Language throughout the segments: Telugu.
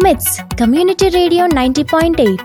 మిట్స్ community radio ninety point eight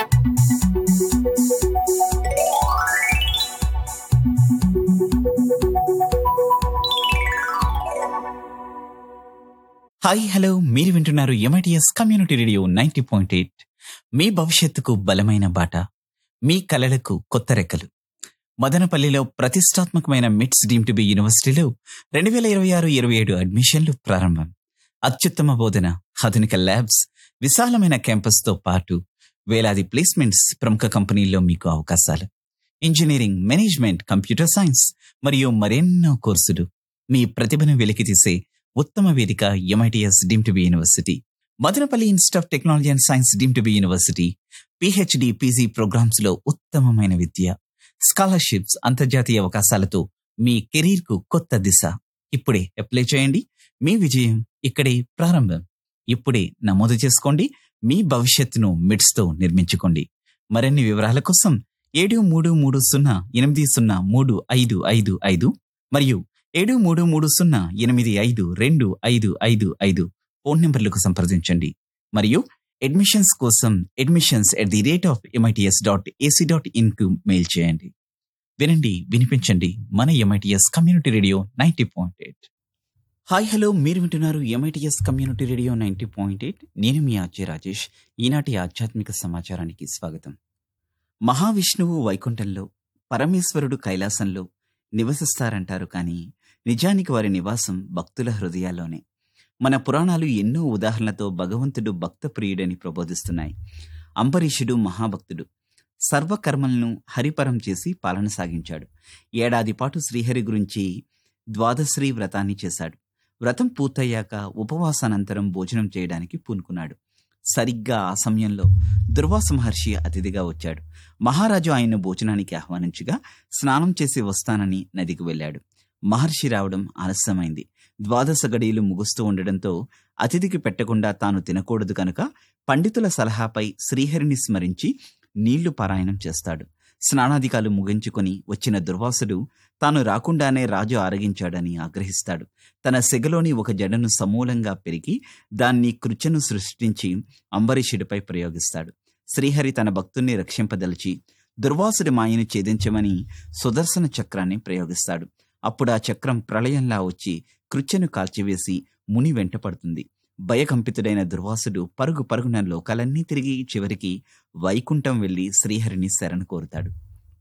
hi hello మీరు వింటున్నారు MITS community radio ninety point eight మీ భవిష్యత్తుకు బలమైన బాట మీ కలలకు కొత్త రెక్కలు మదనపల్లిలో ప్రతిష్టాత్మకమైన మిట్స్ డీమ్ టు బి యూనివర్సిటీలో రెండు వేల ఇరవై ఆరు ఇరవై ఏడు అడ్మిషన్లు ప్రారంభం అత్యుత్తమ బోధన ఆధునిక ల్యాబ్స్ విశాలమైన క్యాంపస్తో పాటు వేలాది ప్లేస్మెంట్స్ ప్రముఖ కంపెనీల్లో మీకు అవకాశాలు ఇంజనీరింగ్ మేనేజ్మెంట్ కంప్యూటర్ సైన్స్ మరియు మరెన్నో కోర్సులు మీ ప్రతిభను వెలికితీసే ఉత్తమ వేదిక MITS deemed to be university Madanapalli institute of technology and science deemed to be university PhD PG programmes లో ఉత్తమమైన విద్య స్కాలర్షిప్స్ అంతర్జాతీయ అవకాశాలతో మీ కెరీర్ కు కొత్త దిశ ఇప్పుడే అప్లై చేయండి మీ విజయం ఇక్కడే ప్రారంభం ఇప్పుడే నమోదు చేసుకోండి మీ భవిష్యత్తును మిడ్స్ తో నిర్మించుకోండి మరిన్ని వివరాల కోసం ఏడు మూడు మూడు సున్నా ఎనిమిది సున్నా మూడు ఐదు ఐదు ఐదు మరియు ఏడు మూడు మూడు సున్నా ఎనిమిది ఐదు రెండు ఐదు ఐదు ఐదు ఫోన్ నంబర్లకు సంప్రదించండి మరియు అడ్మిషన్స్ కోసం admissions at the rate of MITS dot AC dot in కు మెయిల్ చేయండి వినండి వినిపించండి మన MITS community radio ninety point eight hi hello మీరు వింటున్నారు MITS community radio ninety point eight నేను మీ ఆర్జే రాజేష్ ఈనాటి ఆధ్యాత్మిక సమాచారానికి స్వాగతం మహావిష్ణువు వైకుంఠంలో పరమేశ్వరుడు కైలాసంలో నివసిస్తారంటారు కానీ నిజానికి వారి నివాసం భక్తుల హృదయాల్లోనే మన పురాణాలు ఎన్నో ఉదాహరణలతో భగవంతుడు భక్త ప్రియుడని ప్రబోధిస్తున్నాయి అంబరీషుడు మహాభక్తుడు సర్వకర్మలను హరిపరం చేసి పాలన సాగించాడు ఏడాది పాటు శ్రీహరి గురించి ద్వాదశ్రీ వ్రతాన్ని చేశాడు వ్రతం పూర్తయ్యాక ఉపవాసానంతరం భోజనం చేయడానికి పూనుకున్నాడు సరిగ్గా ఆ సమయంలో దుర్వాస మహర్షి అతిథిగా వచ్చాడు మహారాజు ఆయన్ను భోజనానికి ఆహ్వానించగా స్నానం చేసి వస్తానని నదికి వెళ్ళాడు మహర్షి రావడం ఆలస్యమైంది ద్వాదశ గడియలు ముగుస్తూ ఉండడంతో అతిథికి పెట్టకుండా తాను తినకూడదు కనుక పండితుల సలహాపై శ్రీహరిని స్మరించి నీళ్లు పారాయణం చేస్తాడు స్నానాధికాలు ముగించుకొని వచ్చిన దుర్వాసుడు తాను రాకుండానే రాజు ఆరగించాడని ఆగ్రహిస్తాడు తన సెగలోని ఒక జడను సమూలంగా పెరిగి దాన్ని కృత్యను సృష్టించి అంబరీషుడిపై ప్రయోగిస్తాడు శ్రీహరి తన భక్తుణ్ణి రక్షింపదలిచి దుర్వాసుడి మాయను ఛేదించమని సుదర్శన చక్రాన్ని ప్రయోగిస్తాడు అప్పుడు ఆ చక్రం ప్రళయంలా వచ్చి కృత్యను కాల్చివేసి ముని వెంటపడుతుంది భయకంపితుడైన దుర్వాసుడు పరుగు పరుగున లోకాలన్నీ తిరిగి చివరికి వైకుంఠం వెళ్లి శ్రీహరిని శరణు కోరుతాడు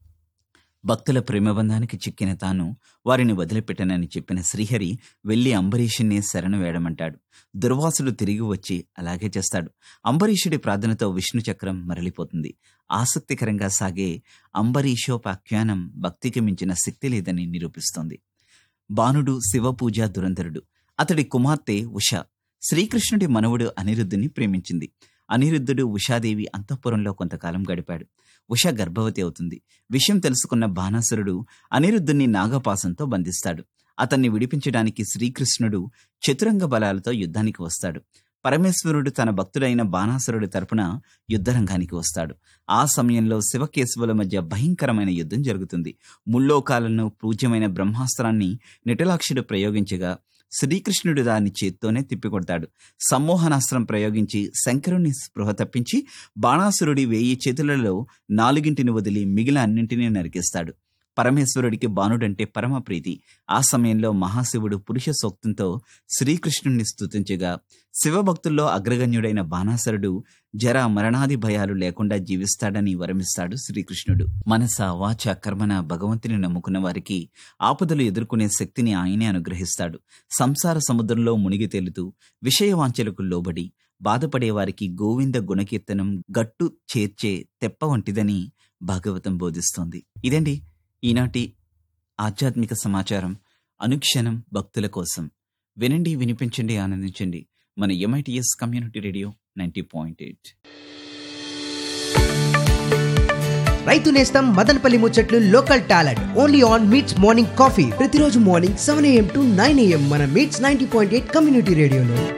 భక్తుల ప్రేమబంధానికి చిక్కిన తాను వారిని వదిలిపెట్టనని చెప్పిన శ్రీహరి వెళ్లి అంబరీషుణ్ణి శరణు వేయడమంటాడు దుర్వాసుడు తిరిగి వచ్చి అలాగే చేస్తాడు అంబరీషుడి ప్రార్థనతో విష్ణు చక్రం మరలిపోతుంది ఆసక్తికరంగా సాగే అంబరీషోపాఖ్యానం భక్తికి మించిన శక్తి లేదని నిరూపిస్తోంది బాణుడు శివపూజ దురంధరుడు అతడి కుమార్తె ఉష శ్రీకృష్ణుడి మనవుడు అనిరుద్ధుని ప్రేమించింది అనిరుద్ధుడు ఉషాదేవి అంతఃపురంలో కొంతకాలం గడిపాడు ఉష గర్భవతి అవుతుంది విషయం తెలుసుకున్న బాణాసురుడు అనిరుద్ధుని నాగపాసంతో బంధిస్తాడు అతన్ని విడిపించడానికి శ్రీకృష్ణుడు చతురంగ బలాలతో యుద్ధానికి వస్తాడు పరమేశ్వరుడు తన భక్తుడైన బాణాసురుడి తరపున యుద్ధరంగానికి వస్తాడు ఆ సమయంలో శివకేశవుల మధ్య భయంకరమైన యుద్ధం జరుగుతుంది ముల్లోకాలను పూజ్యమైన బ్రహ్మాస్త్రాన్ని నిటలాక్షుడు ప్రయోగించగా శ్రీకృష్ణుడు దాన్ని చేత్తోనే తిప్పికొడతాడు సమ్మోహనాస్త్రం ప్రయోగించి శంకరుని స్పృహ తప్పించి బాణాసురుడి వేయి చేతులలో నాలుగింటిని వదిలి మిగిలిన అన్నింటినీ నరికేస్తాడు పరమేశ్వరుడికి బాణుడంటే పరమ ప్రీతి ఆ సమయంలో మహాశివుడు పురుష సూక్తంతో శ్రీకృష్ణుణ్ణి స్తుతించగా శివభక్తుల్లో అగ్రగణ్యుడైన బాణాసురుడు జర మరణాది భయాలు లేకుండా జీవిస్తాడని వరమిస్తాడు శ్రీకృష్ణుడు మనస వాచ కర్మన భగవంతుని నమ్ముకున్న వారికి ఆపదలు ఎదుర్కొనే శక్తిని ఆయనే అనుగ్రహిస్తాడు సంసార సముద్రంలో మునిగి తేలుతూ విషయవాంఛలకు లోబడి బాధపడే వారికి గోవింద గుణకీర్తనం గట్టు చేర్చే తెప్ప వంటిదని భాగవతం బోధిస్తోంది ఇదండి ఈనాటి ఆధ్యాత్మిక సమాచారం అనుక్షణం భక్తుల కోసం వినండి వినిపించండి ఆనందించండి మన MITS community radio ninety point eight రైతు నేస్తం మదనపల్లి ముచ్చట్లు local talent only on MITS morning coffee ప్రతిరోజు morning seven AM to nine AM మన MITS ninety point eight community రేడియోలో